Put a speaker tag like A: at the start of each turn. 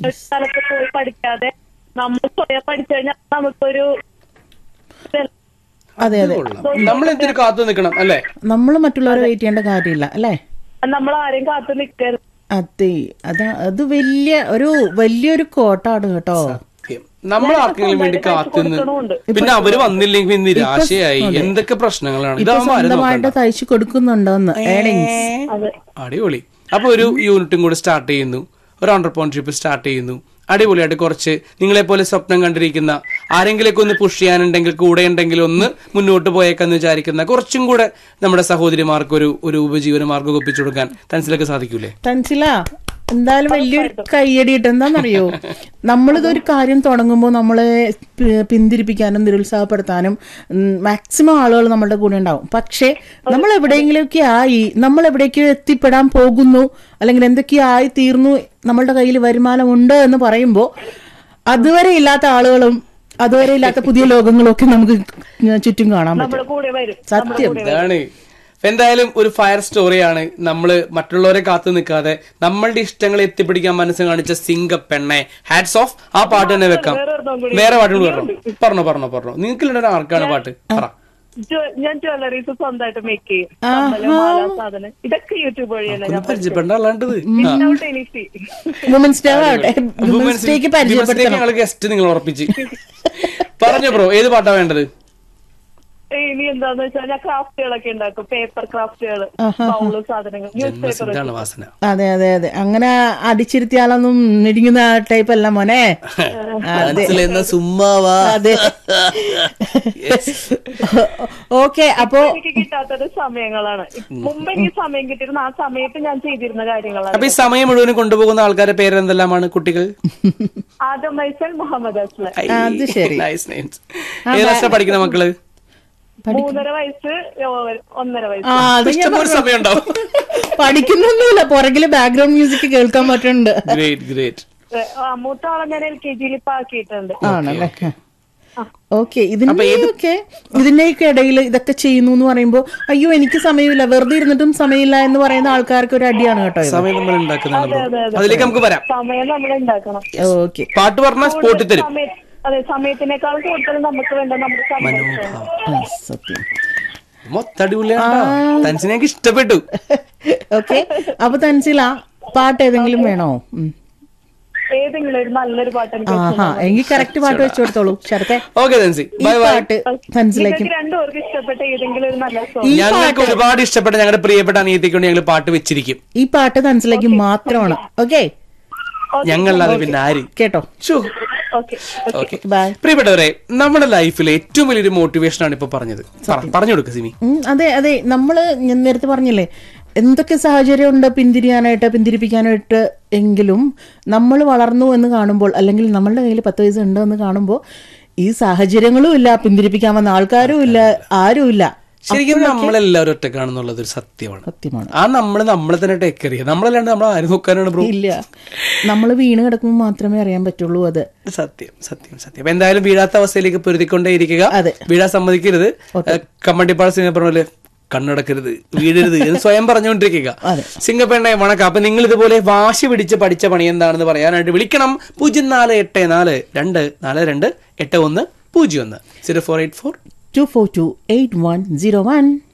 A: ഒരു സ്ഥലത്ത് പോയി പഠിക്കാതെ നമ്മൾ സ്വയം പഠിച്ചു കഴിഞ്ഞാൽ നമുക്കൊരു ഇതല്ല.
B: അതെ അതെ
C: നമ്മൾ എന്തിനു കാത്തു നിൽക്കണം അല്ലേ
B: നമ്മൾ മറ്റുള്ളവരെ വെയിറ്റ് ചെയ്യേണ്ട കാര്യമില്ല അല്ലേ
A: നമ്മൾ ആരെയും കാത്തു നിൽക്കരുത്
B: അതെ അതാ അത് വലിയ ഒരു വലിയൊരു കോട്ടാണ് കേട്ടോ
C: സത്യം. നമ്മൾ ആർക്കെങ്കിലും വേണ്ടി കാത്തുനിന്ന്
A: കൊടുക്കണമുണ്ട്.
C: പിന്നെ അവര് വന്നില്ലെങ്കിൽ നിരാശയായി എന്തൊക്കെ പ്രശ്നങ്ങളാണ്
B: ഇപ്പൊ
C: ഇതാവുമ്പോ ആരും
B: സ്വന്തമായിട്ട്
C: നോക്കണ്ട.
B: തയ്ച്ചു കൊടുക്കുന്നുണ്ടോന്ന് ഏണിങ്സ്
A: അതെ
C: അടിപൊളി അപ്പൊ ഒരു യൂണിറ്റും കൂടെ സ്റ്റാർട്ട് ചെയ്യുന്നു ഒരു ഓണ്ടർപ്രോൺഷിപ്പ് സ്റ്റാർട്ട് ചെയ്യുന്നു അടിപൊളിയായിട്ട് കുറച്ച് നിങ്ങളെ പോലെ സ്വപ്നം കണ്ടിരിക്കുന്ന ആരെങ്കിലൊക്കെ ഒന്ന് പുഷ് ചെയ്യാനുണ്ടെങ്കിൽ കൂടെ ഉണ്ടെങ്കിൽ ഒന്ന് മുന്നോട്ട് പോയേക്കെന്ന് വിചാരിക്കുന്ന കുറച്ചും കൂടെ നമ്മുടെ സഹോദരിമാർക്ക് ഒരു ഒരു ഉപജീവന മാർഗ്ഗം ഒപ്പിച്ചു കൊടുക്കാൻ തൻസിലൊക്കെ സാധിക്കൂലേ
B: തൻസില എന്തായാലും വലിയൊരു കയ്യടി കിട്ടും എന്താണെന്നറിയോ നമ്മളിതൊരു കാര്യം തുടങ്ങുമ്പോൾ നമ്മളെ പി- പിന്തിരിപ്പിക്കാനും നിരുത്സാഹപ്പെടുത്താനും മാക്സിമം ആളുകൾ നമ്മളുടെ കൂടെ ഉണ്ടാവും പക്ഷേ നമ്മൾ എവിടെയെങ്കിലുമൊക്കെ ആയി നമ്മൾ എവിടേക്കോ എത്തിപ്പെടാൻ പോകുന്നു അല്ലെങ്കിൽ എന്തൊക്കെയോ ആയി തീർന്നു നമ്മളുടെ കയ്യിൽ വരുമാനം ഉണ്ട് എന്ന് പറയുമ്പോൾ അതുവരെ ഇല്ലാത്ത ആളുകളും അതുവരെ ഇല്ലാത്ത പുതിയ ലോകങ്ങളും ഒക്കെ നമുക്ക് ചുറ്റും കാണാൻ പറ്റും
A: നമ്മുടെ കൂടെ വരും
B: സത്യം
C: അതാണ് അപ്പൊ എന്തായാലും ഒരു ഫയർ സ്റ്റോറിയാണ് നമ്മള് മറ്റുള്ളവരെ കാത്തു നിൽക്കാതെ നമ്മളുടെ ഇഷ്ടങ്ങൾ എത്തിപ്പിടിക്കാൻ മനസ്സ് കാണിച്ച സിംഗ പെണ്ണെ ഹാറ്റ്സ് ഓഫ് ആ പാട്ട് തന്നെ വെക്കാം
A: വേറൊരെണ്ണം കൂടി.
C: വേറെ പാട്ടും കൂടി പറഞ്ഞു പറഞ്ഞോ പറഞ്ഞോ പറഞ്ഞോ നിങ്ങൾക്ക് ആർക്കാണ് പാട്ട് പറ
A: ജ്വ- ഞാൻ ജ്വല്ലറീസ് സ്വന്തമായിട്ട് മേക്ക് ചെയ്യും കമ്മല്, മാല, സാധനം ഇതൊക്കെ യൂട്യൂബ് വഴിയാണ് ഞാൻ
C: പരിചയപ്പെടേണ്ട അല്ലാണ്ടത്
A: without any fee
B: women's day ആവട്ടെ വുമൻസ് ഡേക്ക് പരിചയപ്പെടുത്തണം
C: ഞങ്ങൾ ഗസ്റ്റ് നിങ്ങൾ ഉറപ്പിച്ച് പറഞ്ഞു ബ്രോ ഏത് പാട്ടാ വേണ്ടത്
A: ഇനി എന്താന്ന് വെച്ചാൽ ഞാൻ ക്രാഫ്റ്റുകളൊക്കെ ഉണ്ടാക്കും പേപ്പർ ക്രാഫ്റ്റുകൾ ബൗള് സാധനങ്ങൾ ന്യൂസ് പേപ്പർ
C: ജന്മസിദ്ധാണ് വാസന
B: അതെ അതെ അതെ അങ്ങനെ അടിച്ചിരുത്തിയാലൊന്നും ഇടിങ്ങുന്ന ടൈപ്പ് അല്ല മോനെ അതെ
C: മനസ്സിലെന്ന സുമ്മാവാ
B: അതെ ഓക്കെ അപ്പോ
A: എനിക്ക് കിട്ടാത്തത് സമയങ്ങളാണ് മുമ്പ് എനിക്ക് സമയം കിട്ടിയിരുന്ന ആ സമയത്ത് ഞാൻ ചെയ്തിരുന്ന കാര്യങ്ങളാണ്
C: അപ്പൊ ഈ സമയം മുഴുവനും കൊണ്ടുപോകുന്ന ആൾക്കാരുടെ പേരെന്തെല്ലാമാണ് കുട്ടികൾ
A: ആദം മൈസൽ മുഹമ്മദ് അസ്ലം
B: അത് ശരി.
C: നൈസ് നൈസ് ഏതാ പഠിക്കുന്ന മക്കള്
A: മൂന്നര വയസ്സ് ഓ- ഒന്നര വയസ്സ്
B: ആ അത് ഞാൻ
C: ഇഷ്ടംപോലെ സമയം ഉണ്ടാവും
B: പഠിക്കുന്നൊന്നുമില്ല പുറകില് ബാക്ക്ഗ്രൗണ്ട് മ്യൂസിക് കേൾക്കാൻ പറ്റുന്നുണ്ട്
C: ഗ്രേറ്റ് ഗ്രേറ്റ്
A: ഏ, ആ, മൂത്ത ആളെ ഞാൻ എൽ കെ ജിയിൽ ഇപ്പൊ ആക്കിയിട്ടുണ്ട്
B: ആണല്ലേ ഓക്കെ ഇതിന്റെയൊക്കെ ഇതിന്റെയൊക്കെ ഇടയിൽ ഇതൊക്കെ ചെയ്യുന്നു എന്ന് പറയുമ്പോ അയ്യോ എനിക്ക് സമയമില്ല വെറുതെ ഇരുന്നിട്ടും സമയമില്ല എന്ന് പറയുന്ന ആൾക്കാർക്ക് ഒരു അടിയാണ് കേട്ടോ ഇത്
C: സമയം നമ്മൾ ഉണ്ടാക്കുന്നതാണ് bro. അതിലേക്ക് നമുക്ക് വരാം
A: സമയം നമ്മൾ ഉണ്ടാക്കണം
B: ഓക്കെ
C: പാട്ട് പറഞ്ഞാൽ സ്പോട്ടിൽ തരും
A: സമയ- അതെ സമയത്തിനേക്കാൾ കൂടുതൽ നമുക്ക് വേണ്ട നമ്മുടെ സമയം
B: സത്യം
C: മൊത്തം അടിപൊളിയാണ് തൻസിനെ എനിക്ക് ഇഷ്ടപ്പെട്ടു
B: ഓക്കെ അപ്പൊ തൻസില പാട്ട് ഏതെങ്കിലും വേണോ ഉം.
A: ഏതെങ്കിലും ഒരു നല്ലൊരു പാട്ട് എനിക്ക്
B: ആഹാ എങ്കിൽ കറക്റ്റ് പാട്ട് വെച്ചു കൊടുത്തോളൂ ശരത്തെ
C: ഓക്കെ തൻസി
B: ഈ
C: ബൈ ബൈ
B: പാട്ട് തൻസിലേക്ക്
A: നിങ്ങൾക്ക് രണ്ടുപേർക്ക് ഇഷ്ടപ്പെട്ട ഏതെങ്കിലും ഒരു നല്ല സോങ്
B: ഈ
C: ഞങ്ങൾക്ക് ഒരുപാട് ഇഷ്ടപ്പെട്ട ഞങ്ങളുടെ പ്രിയപ്പെട്ട അനിയത്തിക്ക് വേണ്ടി ഞങ്ങൾ പാട്ട് വെച്ചിരിക്കും
B: ഈ പാട്ട് തൻസിലേക്ക് മാത്രമാണ് ഓക്കെ
C: ഞങ്ങളല്ലാതെ പിന്നെ ആര്
B: കേട്ടോ
C: ഷോ
A: ഓക്കെ
C: ഓക്കെ
B: ബൈ
C: പ്രിയപ്പെട്ടവരെ നമ്മുടെ ലൈഫിലെ ഏറ്റവും വലിയൊരു മോട്ടിവേഷൻ ആണ് ഇപ്പൊ പറഞ്ഞത് പറ, പറഞ്ഞു കൊടുക്ക സിമി
B: ഉം, അതെ അതെ നമ്മള് ഞാൻ നേരത്തെ പറഞ്ഞില്ലേ എന്തൊക്കെ സാഹചര്യം ഉണ്ട് പിന്തിരിയാനായിട്ട് പിന്തിരിപ്പിക്കാനായിട്ട് എങ്കിലും നമ്മൾ വളർന്നു എന്ന് കാണുമ്പോൾ അല്ലെങ്കിൽ നമ്മളുടെ കയ്യിൽ പത്ത് പൈസ ഉണ്ട് എന്ന് കാണുമ്പോൾ ഈ സാഹചര്യങ്ങളും ഇല്ല പിന്തിരിപ്പിക്കാൻ വന്ന ആൾക്കാരും ഇല്ല ആരും ഇല്ല
C: ശരിക്കും നമ്മളെല്ലാവരും ഒറ്റക്കാണെന്നുള്ളത് ഒരു സത്യമാണ്
B: സത്യമാണ്
C: ആ നമ്മൾ നമ്മളെ തന്നെ ടേക്ക് കെയർ ചെയ്യുക നമ്മളല്ലാണ്ട് നമ്മൾ ആര് നോക്കാനാണ് ബ്രോ
B: ഇല്ല നമ്മൾ വീണ് കിടക്കുമ്പോൾ മാത്രമേ അറിയാൻ പറ്റുള്ളൂ അത്
C: സത്യം സത്യം സത്യം അപ്പൊ എന്തായാലും വീഴാത്ത അവസ്ഥയിലേക്ക് പൊരുതിക്കൊണ്ടേ ഇരിക്കുക
B: അതെ.
C: വീഴാൻ സമ്മതിക്കരുത് കമ്മട്ടിപ്പാട് സിംഗ പറഞ്ഞ കണ്ണടക്കരുത് വീഴരുത് എന്ന് സ്വയം പറഞ്ഞുകൊണ്ടിരിക്കുക
B: അതെ.
C: സിംഗപ്പെണ്ണെ വണക്കം അപ്പൊ നിങ്ങൾ ഇതുപോലെ വാശി പിടിച്ച് പഠിച്ച പണി എന്താണെന്ന് പറയാനായിട്ട് വിളിക്കണം പൂജ്യം നാല് എട്ട് നാല് രണ്ട് നാല് രണ്ട് എട്ട് ഒന്ന് പൂജ്യം ഒന്ന് zero four eight four
B: two four two eight one zero one